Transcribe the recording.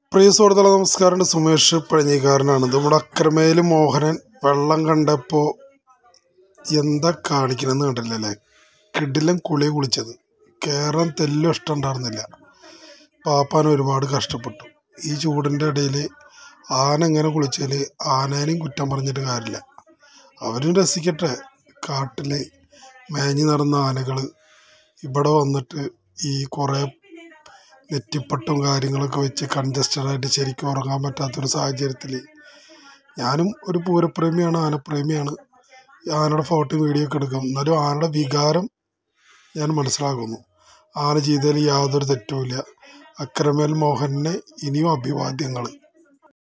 പ്രിയ സുഹൃത്തുക്കളെ നമസ്കാരം സുമേഷ് പഴഞ്ഞിക്കാരനാണ് നമ്മുടെ അക്രമേൽ മോഹനൻ വെള്ളം കണ്ടപ്പോൾ എന്താ കാണിക്കണമെന്ന് കണ്ടില്ലല്ലേ കിടിലം കുളി കുളിച്ചത് കയറാൻ തെല്ലും ഇഷ്ടം ഉണ്ടായിരുന്നില്ല പാപ്പാൻ ഒരുപാട് കഷ്ടപ്പെട്ടു ഈ ചൂടിൻ്റെ ഇടയിൽ ആന ഇങ്ങനെ കുളിച്ചാൽ ആനേനെയും കുറ്റം പറഞ്ഞിട്ട് കാര്യമില്ല അവരും രസിക്കട്ടെ കാട്ടിൽ മേഞ്ഞ് നടന്ന ആനകൾ ഇവിടെ വന്നിട്ട് ഈ കുറേ നെറ്റിപ്പട്ടും കാര്യങ്ങളൊക്കെ വെച്ച് കൺജസ്റ്റഡായിട്ട് ശരിക്കും ഉറങ്ങാൻ പറ്റാത്തൊരു സാഹചര്യത്തിൽ ഞാനും ഒരു പൂരപ്രേമിയാണ് ആനപ്രേമിയാണ് ഈ ആനയുടെ ഫോട്ടോയും വീഡിയോ ഒക്കെ എടുക്കും എന്നാലും ആനയുടെ വികാരം ഞാൻ മനസ്സിലാക്കുന്നു ആന ചെയ്തതിൽ യാതൊരു തെറ്റുമില്ല അക്രമേൽ മോഹനെ ഇനിയും അഭിവാദ്യങ്ങൾ